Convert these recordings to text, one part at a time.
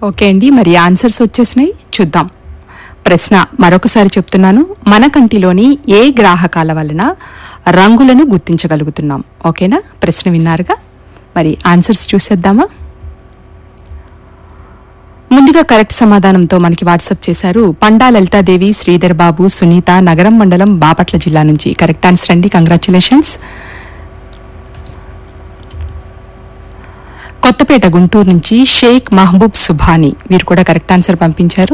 okay అండి మరి answers వచ్చేసినాయి చూద్దాం ప్రశ్న మరొకసారి చెప్తున్నాను మన కంటిలోని ఏ గ్రాహకాల వలన రంగులను గుర్తించగలుగుతున్నాం ఓకేనా ప్రశ్న విన్నారుగా మరి ఆన్సర్స్ చూసేద్దామా ముందుగా కరెక్ట్ సమాధానంతో మనకి వాట్సాప్ చేశారు పండా లలితాదేవి శ్రీధర్ బాబు సునీత నగరం మండలం బాపట్ల జిల్లా నుంచి కరెక్ట్ ఆన్సర్ అండి కంగ్రాచులేషన్స్ కొత్తపేట గుంటూరు నుంచి షేక్ మహబూబ్ సుభాని వీరు కూడా కరెక్ట్ ఆన్సర్ పంపించారు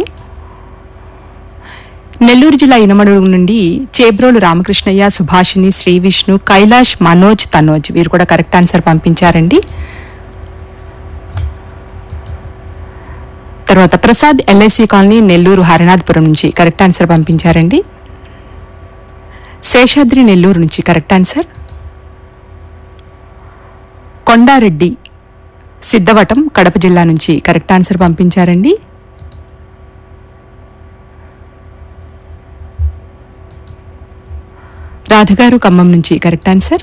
నెల్లూరు జిల్లా ఇనమడుగు నుండి చేబ్రోలు రామకృష్ణయ్య సుభాషిణి శ్రీ విష్ణు కైలాష్ మనోజ్ తనోజ్ వీరు కూడా కరెక్ట్ ఆన్సర్ పంపించారండి తర్వాత ప్రసాద్ ఎల్ఐసి కాలనీ నెల్లూరు హరినాథపురం నుంచి కరెక్ట్ ఆన్సర్ పంపించారండి శేషాద్రి నెల్లూరు నుంచి కరెక్ట్ ఆన్సర్ కొండారెడ్డి సిద్ధవటం కడప జిల్లా నుంచి కరెక్ట్ ఆన్సర్ పంపించారండి రాధగారు ఖమ్మం నుంచి కరెక్ట్ ఆన్సర్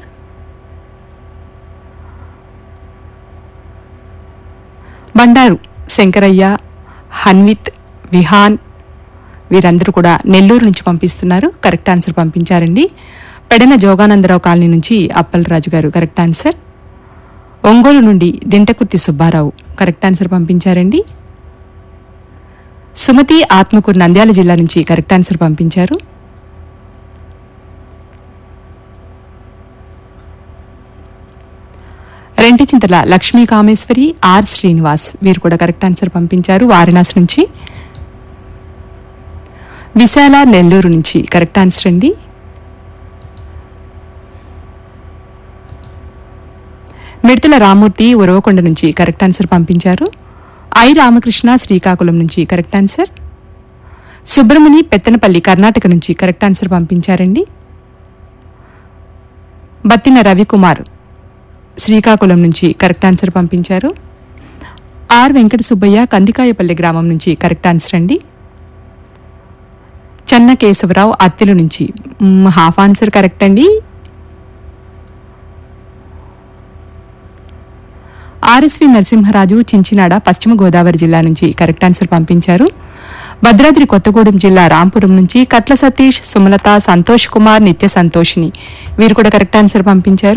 బండారు శంకరయ్య హన్విత్ విహాన్ వీరందరూ కూడా నెల్లూరు నుంచి పంపిస్తున్నారు కరెక్ట్ ఆన్సర్ పంపించారండి పెడన జోగానందరావు కాలనీ నుంచి అప్పలరాజు గారు కరెక్ట్ ఆన్సర్ ఒంగోలు నుండి దింటకుర్తి సుబ్బారావు కరెక్ట్ ఆన్సర్ పంపించారండి సుమతి ఆత్మకూరు నంద్యాల జిల్లా నుంచి కరెక్ట్ ఆన్సర్ పంపించారు రెంటిచింతల లక్ష్మీ కామేశ్వరి ఆర్ శ్రీనివాస్ వీరు కూడా కరెక్ట్ ఆన్సర్ పంపించారు వారణాసి నుంచి విశాల నెల్లూరు నుంచి కరెక్ట్ ఆన్సర్ అండి మిడతల రామూర్తి ఉరవకొండ నుంచి కరెక్ట్ ఆన్సర్ పంపించారు ఐ రామకృష్ణ శ్రీకాకుళం నుంచి కరెక్ట్ ఆన్సర్ సుబ్రమణి పెత్తనపల్లి కర్ణాటక నుంచి కరెక్ట్ ఆన్సర్ పంపించారండి బత్తిన రవికుమార్ శ్రీకాకుళం నుంచి కరెక్ట్ ఆన్సర్ పంపించారు ఆర్ వెంకట సుబ్బయ్య కందికాయపల్లి గ్రామం నుంచి కరెక్ట్ ఆన్సర్ అండి చెన్న కేశవరావు అత్తిల నుంచి మ్, హాఫ్ ఆన్సర్ కరెక్ట్ అండి ఆర్ఎస్వి నరసింహరాజు చించినాడ పశ్చిమ గోదావరి జిల్లా నుంచి కరెక్ట్ ఆన్సర్ పంపించారు భద్రాద్రి కొత్తగూడెం జిల్లా రాంపురం నుంచి కట్ల సతీష్ సుమలత సంతోష్ కుమార్ నిత్య సంతోషిని వీరు కూడా కరెక్ట్ ఆన్సర్ పంపించారు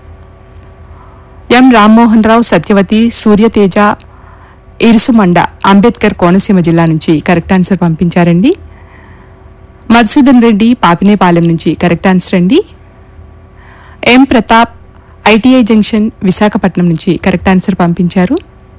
ఎం రామ్మోహన్ రావు సత్యవతి సూర్యతేజ ఇరుసుమండ అంబేద్కర్ కోనసీమ జిల్లా నుంచి కరెక్ట్ ఆన్సర్ పంపించారండి మధుసూదన్ రెడ్డి పాపినేపాలెం నుంచి కరెక్ట్ ఆన్సర్ అండి M Pratap ITI junction Visakhapatnam నుంచి కరెక్ట్ ఆన్సర్ పంపించారు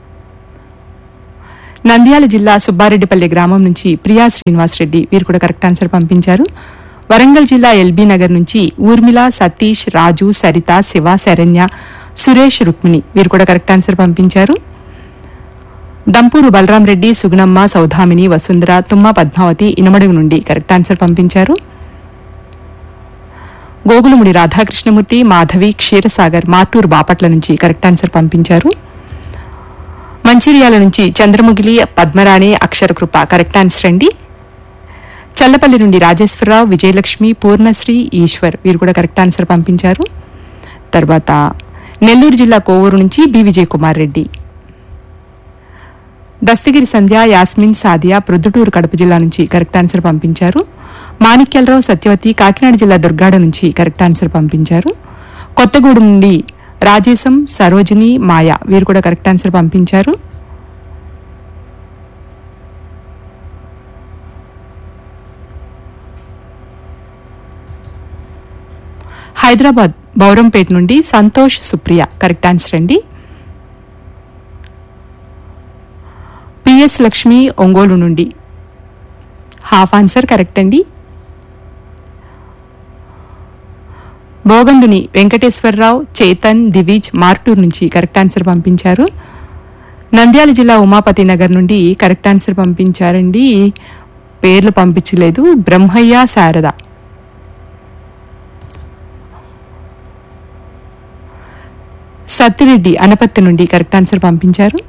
నంద్యాల జిల్లా సుబ్బారెడ్డిపల్లి గ్రామం నుంచి ప్రియా శ్రీనివాస్ రెడ్డి వీరు కూడా కరెక్ట్ ఆన్సర్ పంపించారు వరంగల్ జిల్లా ఎల్బీ నగర్ నుంచి ఊర్మిళ సతీష్ రాజు సరిత శివ శరణ్య సురేష్ రుక్మిణి వీరు కూడా కరెక్ట్ ఆన్సర్ పంపించారు దంపూరు బలరాం రెడ్డి సుగుణమ్మ సౌధామిని వసుంధర తుమ్మ పద్మావతి ఇనమడుగు నుండి కరెక్ట్ ఆన్సర్ పంపించారు గోగులముడి రాధాకృష్ణమూర్తి మాధవి క్షీరసాగర్ మాటూరు బాపట్ల నుంచి కరెక్ట్ ఆన్సర్ పంపించారు మంచిర్యాల నుంచి చంద్రముగిలి పద్మరాణి అక్షరకృప కరెక్ట్ ఆన్సర్ అండి చల్లపల్లి నుండి రాజేశ్వరరావు విజయలక్ష్మి పూర్ణశ్రీ ఈశ్వర్ వీరు కూడా కరెక్ట్ ఆన్సర్ పంపించారు తర్వాత నెల్లూరు జిల్లా కోవూరు నుంచి బి విజయ్ కుమార్ రెడ్డి దస్తగిరి సంధ్య యాస్మిన్ సాదియా ప్రొద్దుటూరు కడప జిల్లా నుంచి కరెక్ట్ ఆన్సర్ పంపించారు మాణిక్యాలరావు సత్యవతి కాకినాడ జిల్లా దుర్గాడ నుంచి కరెక్ట్ ఆన్సర్ పంపించారు కొత్తగూడెం నుండి రాజేశం సరోజిని మాయ వీరు కూడా కరెక్ట్ ఆన్సర్ పంపించారు హైదరాబాద్ బౌరంపేట నుండి సంతోష్ సుప్రియ కరెక్ట్ ఆన్సర్ అండి పిఎస్ లక్ష్మి ఒంగోలు నుండి హాఫ్ ఆన్సర్ కరెక్ట్ అండి బోగందుని వెంకటేశ్వరరావు చేతన్ దివిజ్ మార్టూర్ నుంచి కరెక్ట్ ఆన్సర్ పంపించారు నంద్యాల జిల్లా ఉమాపతి నగర్ నుండి కరెక్ట్ ఆన్సర్ పంపించారండి పేర్లు పంపించలేదు బ్రహ్మయ్య శారద సత్తిరెడ్డి అనపత్తి నుండి కరెక్ట్ ఆన్సర్ పంపించారు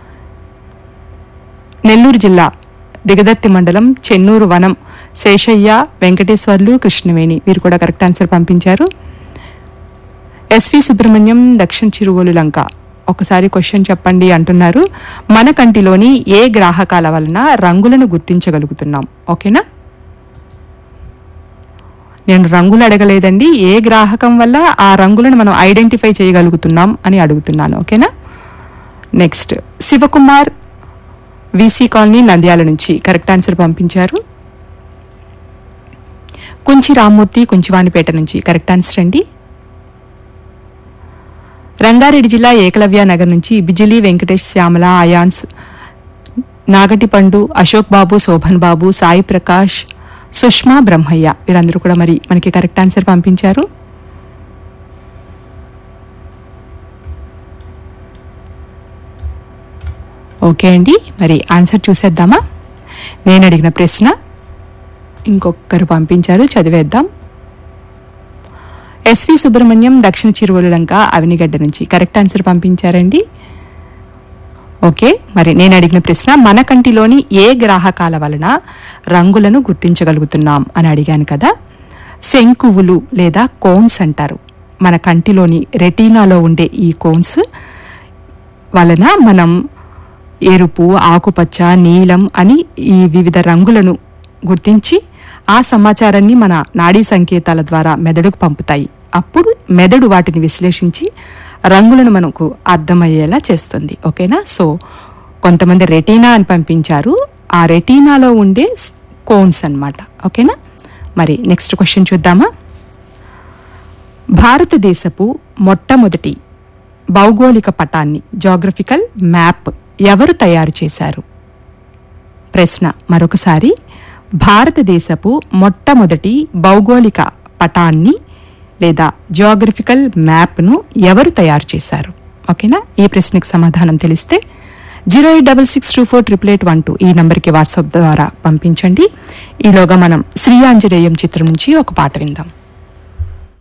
నెల్లూరు జిల్లా దిగదత్తి మండలం చెన్నూరు వనం శేషయ్య వెంకటేశ్వర్లు కృష్ణవేణి వీరు కూడా కరెక్ట్ ఆన్సర్ పంపించారు ఎస్వి సుబ్రహ్మణ్యం దక్షిణ చిరువోలు లంక ఒకసారి క్వశ్చన్ చెప్పండి అంటున్నారు మన కంటిలోని ఏ గ్రాహకాల వలన రంగులను గుర్తించగలుగుతున్నాం ఓకేనా నేను రంగులు అడగలేదండి ఏ గ్రాహకం వల్ల ఆ రంగులను మనం ఐడెంటిఫై చేయగలుగుతున్నాం అని అడుగుతున్నాను ఓకేనా next Shivakumar VC colony Nandyal నుంచి కరెక్ట్ ఆన్సర్ పంపించారు కుంచి రామ్మూర్తి కుంచివానిపేట నుంచి కరెక్ట్ ఆన్సర్ అండి రంగారెడ్డి జిల్లా ఏకలవ్య నగర్ నుంచి బిజిలీ వెంకటేష్ శ్యామల అయాన్స్ నాగటిపండు అశోక్ బాబు శోభన్ బాబు సాయి ప్రకాష్ సుష్మా బ్రహ్మయ్య వీరందరూ కూడా మరి మనకి కరెక్ట్ ఆన్సర్ పంపించారు ఓకే అండి మరి ఆన్సర్ చూసేద్దామా నేను అడిగిన ప్రశ్న ఇంకొకరు పంపించారు చదివేద్దాం ఎస్వి సుబ్రహ్మణ్యం దక్షిణ చిరువలు లంక అవినిగడ్డ నుంచి కరెక్ట్ ఆన్సర్ పంపించారండి ఓకే మరి నేను అడిగిన ప్రశ్న మన కంటిలోని ఏ గ్రాహకాల వలన రంగులను గుర్తించగలుగుతున్నాం అని అడిగాను కదా శంకువులు లేదా కోన్స్ అంటారు మన కంటిలోని రెటీనాలో ఉండే ఈ కోన్స్ వలన మనం ఎరుపు ఆకుపచ్చ నీలం అని ఈ వివిధ రంగులను గుర్తించి ఆ సమాచారాన్ని మన నాడీ సంకేతాల ద్వారా మెదడుకు పంపుతాయి అప్పుడు మెదడు వాటిని విశ్లేషించి రంగులను మనకు అర్థమయ్యేలా చేస్తుంది ఓకేనా సో కొంతమంది రెటీనా అని పంపించారు ఆ రెటీనాలో ఉండే కోన్స్ అన్నమాట ఓకేనా మరి నెక్స్ట్ క్వశ్చన్ చూద్దామా భారతదేశపు మొట్టమొదటి భౌగోళిక పటాన్ని జాగ్రఫికల్ మ్యాప్ ఎవరు తయారు చేశారు ప్రశ్న మరొకసారి భారతదేశపు మొట్టమొదటి భౌగోళిక పటాన్ని లేదా జియోగ్రఫికల్ మ్యాప్ను ఎవరు తయారు చేశారు ఓకేనా ఈ ప్రశ్నకు సమాధానం తెలిస్తే zero eight double six two four triple eight one two ఈ నంబర్కి వాట్సాప్ ద్వారా పంపించండి ఈలోగా మనం శ్రీ ఆంజనేయం చిత్రం నుంచి ఒక పాట విందాం